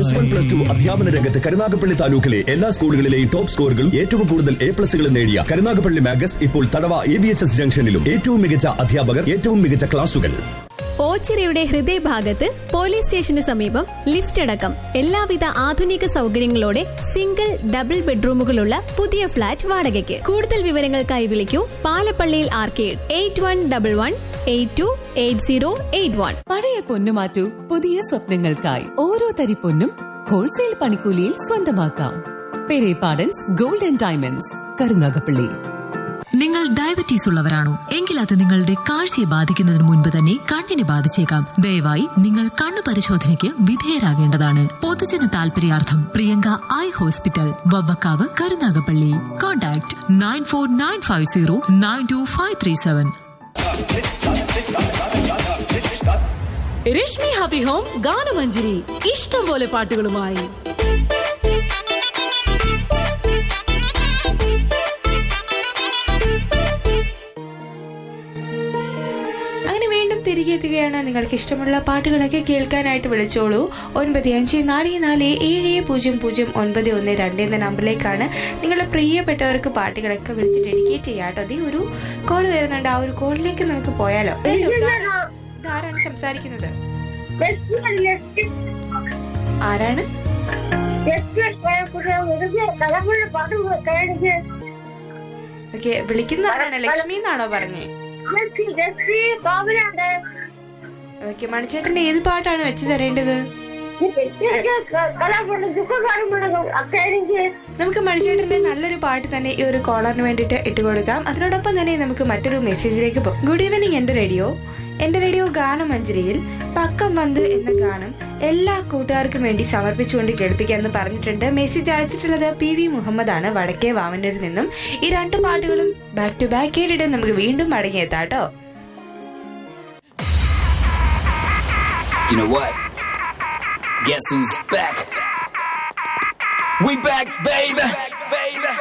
Plus one plus two അധ്യാപന രംഗത്ത് കരുനാഗപ്പള്ളി താലൂക്കിലെ എല്ലാ സ്കൂളുകളിലെയും ടോപ്പ് സ്കോറുകളും ഏറ്റവും കൂടുതൽ എ പ്ലസുകളും നേടിയ കരുനാഗപ്പള്ളി മാഗസ് ഇപ്പോൾ തടവ എ വി എച്ച് എസ് ജംഗ്ഷനിലും ഏറ്റവും മികച്ച അധ്യാപകർ ഏറ്റവും മികച്ച ക്ലാസുകൾ ഓച്ചിറയുടെ ഹൃദയഭാഗത്ത് പോലീസ് സ്റ്റേഷന് സമീപം ലിഫ്റ്റ് അടക്കം എല്ലാവിധ ആധുനിക സൗകര്യങ്ങളോടെ സിംഗിൾ ഡബിൾ ബെഡ്റൂമുകളുള്ള പുതിയ ഫ്ളാറ്റ് വാടകയ്ക്ക് കൂടുതൽ വിവരങ്ങൾക്കായി വിളിക്കൂ പാലപ്പള്ളിയിൽ arcade eight one double one eight two eight zero eight one പഴയ പൊന്നു മാറ്റൂ പുതിയ സ്വപ്നങ്ങൾക്കായി ഓരോ തരി പൊന്നും ഹോൾസെയിൽ പണിക്കൂലിയിൽ സ്വന്തമാക്കാം Perepadans gold and diamonds Karunagappally നിങ്ങൾ ഡയബറ്റീസ് ഉള്ളവരാണോ എങ്കിൽ അത് നിങ്ങളുടെ കാഴ്ചയെ ബാധിക്കുന്നതിന് മുൻപ് തന്നെ കണ്ണിനെ ബാധിച്ചേക്കാം ദയവായി നിങ്ങൾ കണ്ണു പരിശോധനയ്ക്ക് വിധേയരാകേണ്ടതാണ് പൊതുജന താൽപര്യാർത്ഥം Priyanka eye hospital Vavvakkavu Karunagappally contact nine four nine five zero nine two five three seven Reshmi happy home Ganamanjari ഇഷ്ടം പോലെ പാട്ടുകളുമായി അങ്ങനെ വീണ്ടും തിരികെ എത്തുകയാണ് നിങ്ങൾക്ക് ഇഷ്ടമുള്ള പാട്ടുകളൊക്കെ കേൾക്കാനായിട്ട് വിളിച്ചോളൂ ഒൻപത് അഞ്ച് നാല് നാല് ഏഴ് പൂജ്യം പൂജ്യം ഒൻപത് ഒന്ന് രണ്ട് എന്ന നമ്പറിലേക്കാണ് നിങ്ങളുടെ പ്രിയപ്പെട്ടവർക്ക് പാട്ടുകളൊക്കെ വിളിച്ച് ഡെഡിക്കേറ്റ് ചെയ്യാം കേട്ടോ അതേ ഒരു കോൾ വരുന്നുണ്ട് ആ ഒരു കോളിലേക്ക് നമുക്ക് പോയാലോ ഹലോ, ഇതാ- ഇതാരാണ് സംസാരിക്കുന്നത് ആരാണ് ഓക്കെ വിളിക്കുന്ന ആരാണ് ലക്ഷ്മി എന്നാണോ പറഞ്ഞേ ഓക്കെ മണിച്ചേട്ടന്റെ ഏത് പാട്ടാണ് വെച്ച് തരേണ്ടത് നമുക്ക് മണിച്ചേട്ടന്റെ നല്ലൊരു പാട്ട് തന്നെ ഈ ഒരു കോളറിന് വേണ്ടിയിട്ട് ഇട്ടുകൊടുക്കാം അതിനോടൊപ്പം തന്നെ നമുക്ക് മറ്റൊരു മെസ്സേജിലേക്ക് പോകും ഗുഡ് ഈവനിങ് എന്റെ റേഡിയോ എന്റെ റേഡിയോ ഗാനമഞ്ജരിയിൽ പക്കം വന്ന് എന്ന ഗാനം എല്ലാ കൂട്ടുകാർക്കും വേണ്ടി സമർപ്പിച്ചുകൊണ്ട് കേൾപ്പിക്കാമെന്ന് പറഞ്ഞിട്ടുണ്ട് മെസ്സേജ് അയച്ചിട്ടുള്ളത് പി വി മുഹമ്മദ് ആണ് വടക്കേ വാവനൂരിൽ നിന്നും ഈ രണ്ട് പാട്ടുകളും ബാക്ക് ടു ബാക്ക് കേട്ടിട്ട് നമുക്ക് വീണ്ടും മടങ്ങിയെത്താം കേട്ടോ You know what? Guess who's back? We back, baby.